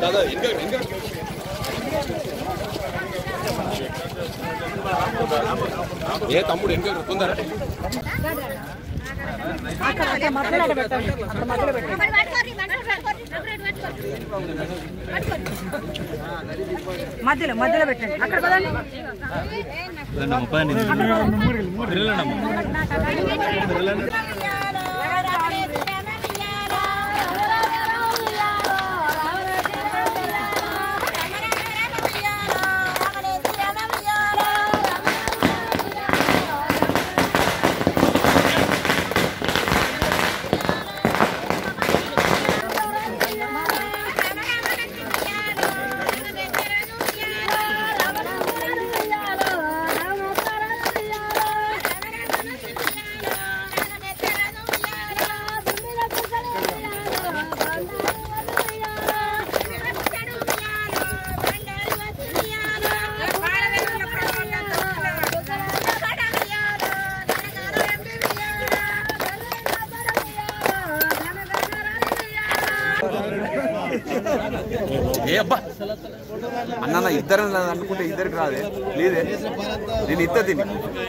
ఏ తమ్ముడు ఇంకా తొందర అక్కడ అక్కడ మధ్యలో పెట్టండి అక్కడ మధ్యలో పెట్టండి మధ్యలో మధ్యలో పెట్టండి అక్కడ పదండి ఏ అబ్బా అన్న ఇద్దరు అనుకుంటే ఇద్దరికి రాదే లేదే నేను ఇద్ద తిని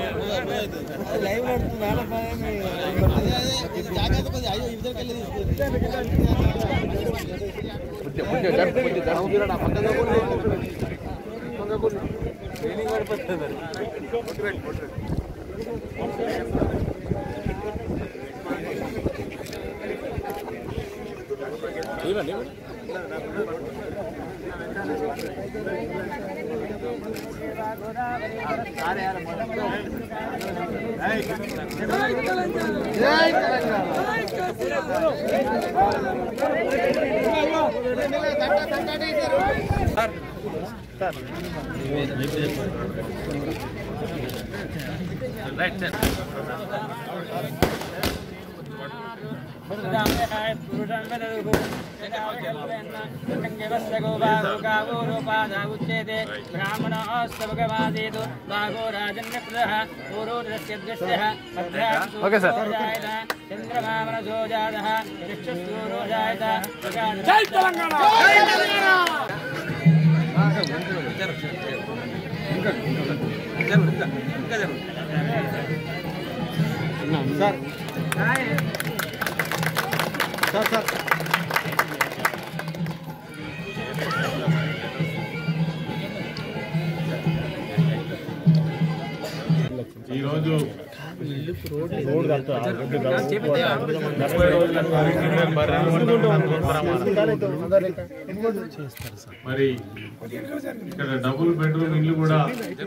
ఓకే సార్ జై తెలంగాణ ఈరోజు మరి ఇక్కడ డబుల్ బెడ్రూమ్ ఇల్లు కూడా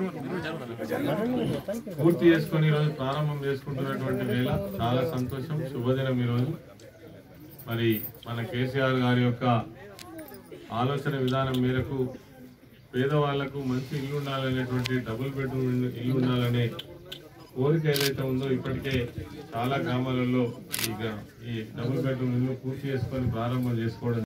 పూర్తి చేసుకొని ఈరోజు ప్రారంభం చేసుకుంటున్నటువంటి వేళ చాలా సంతోషం శుభదినం ఈరోజు మరి మన కేసీఆర్ గారి యొక్క ఆలోచన విధానం మేరకు పేదవాళ్లకు మంచి ఇల్లు ఉండాలనేటువంటి డబుల్ బెడ్రూమ్ ఇల్లు ఇల్లు ఉండాలనే కోరిక ఏదైతే ఉందో ఇప్పటికే చాలా గ్రామాలలో ఈ గ్రా- ఈ డబుల్ బెడ్రూమ్ ఇల్లు పూర్తి చేసుకొని ప్రారంభం చేసుకోవడం